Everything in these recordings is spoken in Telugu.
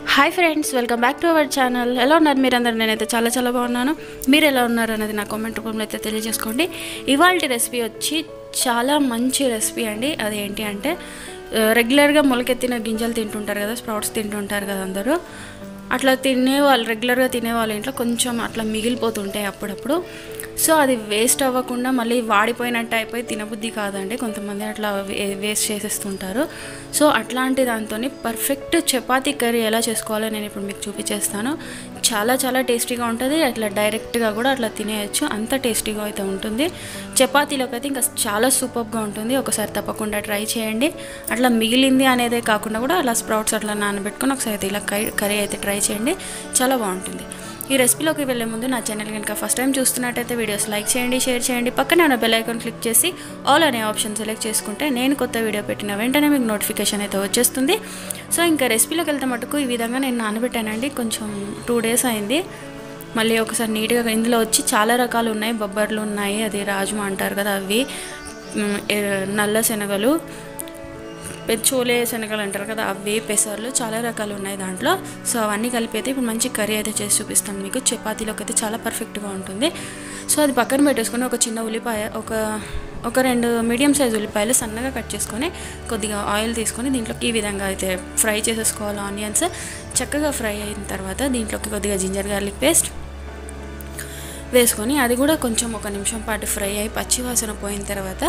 hi friends welcome back to our channel ఎలా ఉన్నారు మీరందరూ నేనైతే చాలా చాలా బాగున్నాను మీరు ఎలా ఉన్నారు అనేది నా కామెంట్ రూపంలో అయితే తెలియజేసుకోండి ఇవాళ రెసిపీ వచ్చి చాలా మంచి రెసిపీ అండి అదేంటి అంటే ఆ, రెగ్యులర్గా మొలకెత్తిన గింజలు తింటుంటారు కదా స్ప్రౌట్స్ తింటుంటారు కదా అందరూ అట్లా తినే వాళ్ళు రెగ్యులర్గా తినే వాళ్ళ ఇంట్లో కొంచెం అట్లా మిగిలిపోతుంటాయి అప్పుడప్పుడు సో అది వేస్ట్ అవ్వకుండా మళ్ళీ వాడిపోయినట్టు అయిపోయి తినబుద్ధి కాదండి కొంతమంది అట్లా వే- వేస్ట్ చేసేస్తుంటారు సో అట్లాంటి దాంతో పర్ఫెక్ట్ చపాతీ కర్రీ ఎలా చేసుకోవాలో నేను ఇప్పుడు మీకు చూపించేస్తాను చాలా చాలా టేస్టీగా ఉంటుంది అట్లా డైరెక్ట్గా కూడా అట్లా తినేయచ్చు అంత టేస్టీగా అయితే ఉంటుంది చపాతీలోకి అయితే ఇంకా చాలా సూపర్గా ఉంటుంది ఒకసారి తప్పకుండా ట్రై చేయండి అట్లా మిగిలింది అనేదే కాకుండా కూడా అలా స్ప్రౌట్స్ అట్లా నానబెట్టుకొని ఒకసారి అయితే ఇలా కర్రీ కర్రీ అయితే ట్రై చేయండి చాలా బాగుంటుంది ఈ రెసిపీలోకి వెళ్ళే ముందు నా ఛానల్ కనుక ఫస్ట్ టైం చూస్తున్నట్టయితే వీడియోస్ లైక్ చేయండి షేర్ చేయండి పక్కనే ఉన్న బెల్ ఐకాన్ క్లిక్ చేసి ఆల్ అనే ఆప్షన్ సెలెక్ట్ చేసుకుంటే నేను కొత్త వీడియో పెట్టిన వెంటనే మీకు నోటిఫికేషన్ అయితే వచ్చేస్తుంది సో ఇంకా రెసిపీలోకి వెళ్తే మటుకు ఈ విధంగా నేను నానబెట్టానండి కొంచెం టూ డేస్ అయింది మళ్ళీ ఒకసారి నీట్గా ఇందులో వచ్చి చాలా రకాలు ఉన్నాయి బొబ్బర్లు ఉన్నాయి అది రాజ్మా అంటారు కదా అవి మ్, ఎ- నల్ల శనగలు పెద్ద చోలే శనగలు అంటారు కదా అవి పెసర్లు చాలా రకాలు ఉన్నాయి దాంట్లో సో అవన్నీ కలిపి అయితే ఇప్పుడు మంచి కర్రీ అయితే చేసి చూపిస్తాను మీకు చపాతీలోకి అయితే చాలా పర్ఫెక్ట్గా ఉంటుంది సో అది పక్కన పెట్టేసుకొని ఒక చిన్న ఉల్లిపాయ ఒక ఒక రెండు మీడియం సైజ్ ఉల్లిపాయలు సన్నగా కట్ చేసుకొని కొద్దిగా ఆయిల్ తీసుకొని దీంట్లోకి ఈ విధంగా అయితే ఫ్రై చేసేసుకోవాలి ఆనియన్స్ చక్కగా ఫ్రై అయిన తర్వాత దీంట్లోకి కొద్దిగా జింజర్ గార్లిక్ పేస్ట్ వేసుకొని అది కూడా కొంచెం ఒక నిమిషం పాటు ఫ్రై అయ్యి పచ్చివాసన పోయిన తర్వాత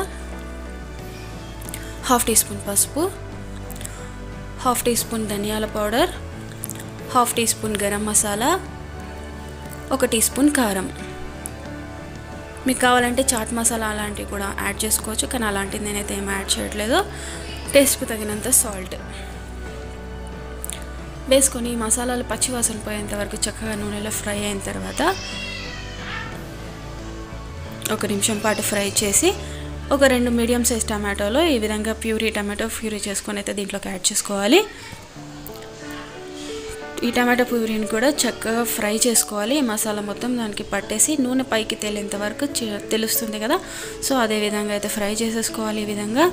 హాఫ్ టీ స్పూన్ పసుపు హాఫ్ టీ స్పూన్ ధనియాల powder half teaspoon garam masala ఒక టీ స్పూన్ కారం మీకు కావాలంటే చాట్ మసాలా అలాంటివి కూడా యాడ్ చేసుకోవచ్చు కానీ అలాంటిది నేనైతే ఏం యాడ్ చేయట్లేదు టేస్ట్కి తగినంత సాల్ట్ వేసుకొని ఈ మసాలాలు పచ్చివాసన పోయేంత వరకు చక్కగా నూనెలో ఫ్రై అయిన తర్వాత ఒక నిమిషం పాటు ఫ్రై చేసి ఒక రెండు మీడియం సైజ్ టమాటోలో ఈ విధంగా ప్యూరీ టమాటో ప్యూరీ చేసుకొని అయితే దీంట్లోకి యాడ్ చేసుకోవాలి ఈ టమాటో ప్యూరీని కూడా చక్కగా ఫ్రై చేసుకోవాలి ఈ మసాలా మొత్తం దానికి పట్టేసి నూనె పైకి తేలేంత వరకు చి- తెలుస్తుంది కదా సో అదే విధంగా అయితే ఫ్రై చేసేసుకోవాలి ఈ విధంగా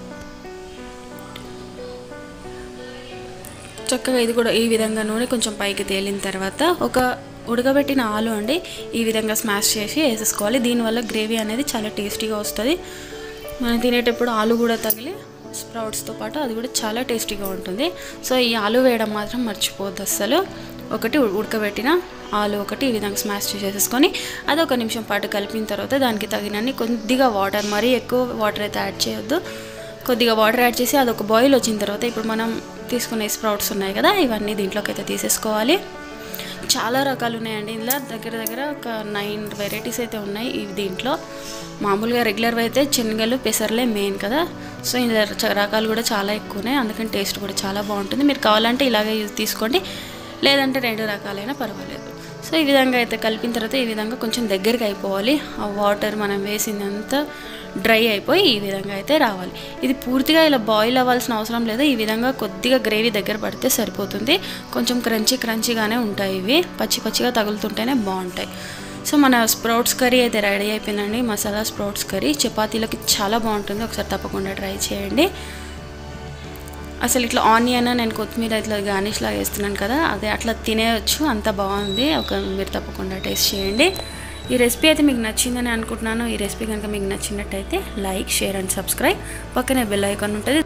చక్కగా ఇది కూడా ఈ విధంగా నూనె కొంచెం పైకి తేలిన తర్వాత ఒక ఉడకబెట్టిన ఆలు అండి ఈ విధంగా స్మాష్ చేసి వేసేసుకోవాలి దీనివల్ల గ్రేవీ అనేది చాలా టేస్టీగా వస్తుంది మనం తినేటప్పుడు ఆలు కూడా తగిలి స్ప్రౌట్స్తో పాటు అది కూడా చాలా టేస్టీగా ఉంటుంది సో ఈ ఆలు వేయడం మాత్రం మర్చిపోవద్దు అస్సలు ఒకటి ఉ- ఉడకబెట్టిన ఆలు ఒకటి ఈ విధంగా స్మాష్ చేసేసుకొని అది ఒక నిమిషం పాటు కలిపిన తర్వాత దానికి తగినన్ని కొద్దిగా వాటర్ మరీ ఎక్కువ వాటర్ అయితే యాడ్ చేయొద్దు కొద్దిగా వాటర్ యాడ్ చేసి అదొక బాయిల్ వచ్చిన తర్వాత ఇప్పుడు మనం తీసుకునే స్ప్రౌట్స్ ఉన్నాయి కదా ఇవన్నీ దీంట్లోకి అయితే తీసేసుకోవాలి చాలా రకాలు ఉన్నాయండి ఇందులో దగ్గర దగ్గర ఒక నైన్ వెరైటీస్ అయితే ఉన్నాయి ఈ దీంట్లో మామూలుగా రెగ్యులర్ అయితే శనగలు పెసర్లే మెయిన్ కదా సో ఇందులో చ- రకాలు కూడా చాలా ఎక్కువ ఉన్నాయి అందుకని టేస్ట్ కూడా చాలా బాగుంటుంది మీరు కావాలంటే ఇలాగే యూజ్ తీసుకోండి లేదంటే రెండు రకాలైనా పర్వాలేదు సో ఈ విధంగా అయితే కలిపిన తర్వాత ఈ విధంగా కొంచెం దగ్గరికి అయిపోవాలి ఆ వాటర్ మనం వేసిందంతా డ్రై అయిపోయి ఈ విధంగా అయితే రావాలి ఇది పూర్తిగా ఇలా బాయిల్ అవ్వాల్సిన అవసరం లేదు ఈ విధంగా కొద్దిగా గ్రేవీ దగ్గర పడితే సరిపోతుంది కొంచెం క్రంచీ క్రంచీగానే ఉంటాయి ఇవి పచ్చి పచ్చిగా తగులుతుంటేనే బాగుంటాయి సో మన స్ప్రౌట్స్ కర్రీ అయితే రెడీ అయిపోయిందండి మసాలా స్ప్రౌట్స్ కర్రీ చపాతీలకి చాలా బాగుంటుంది ఒకసారి తప్పకుండా ట్రై చేయండి అసలు ఇట్లా ఆనియన్ నేను కొత్తిమీర ఇట్లా గార్నిష్ లాగా వేస్తున్నాను కదా అదే అట్లా తినేయచ్చు అంత బాగుంది ఒక మీరు తప్పకుండా టేస్ట్ చేయండి ఈ రెసిపీ అయితే మీకు నచ్చిందని అనుకుంటున్నాను ఈ రెసిపీ కనుక మీకు నచ్చినట్టయితే లైక్ షేర్ అండ్ సబ్స్క్రైబ్ పక్కనే బెల్ ఐకాన్ ఉంటుంది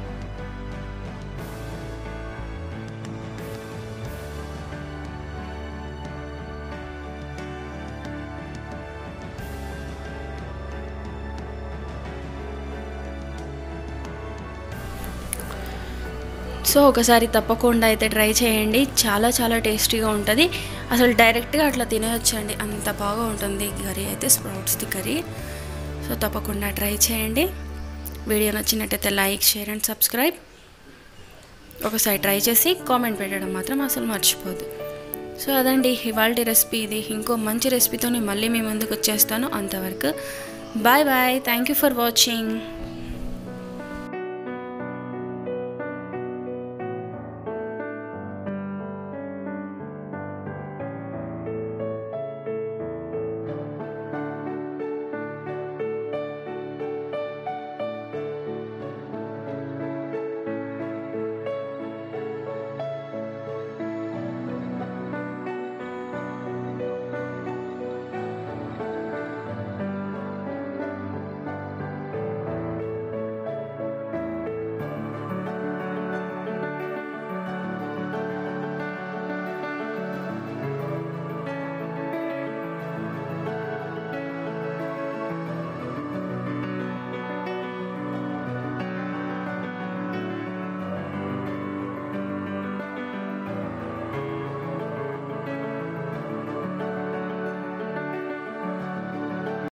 సో ఒకసారి తప్పకుండా అయితే ట్రై చేయండి చాలా చాలా టేస్టీగా ఉంటుంది అసలు డైరెక్ట్గా అట్లా తినేయొచ్చండి అంత బాగా ఉంటుంది ఈ కర్రీ అయితే స్ప్రౌట్స్ది కర్రీ సో తప్పకుండా ట్రై చేయండి వీడియో నచ్చినట్టయితే లైక్ షేర్ అండ్ సబ్స్క్రైబ్ ఒకసారి ట్రై చేసి కామెంట్ పెట్టడం మాత్రం అసలు మర్చిపోదు సో అదండి ఇవాళ రెసిపీ ఇది ఇంకో మంచి రెసిపీతో నేను మళ్ళీ మీ ముందుకు వచ్చేస్తాను అంతవరకు bye bye thank you for watching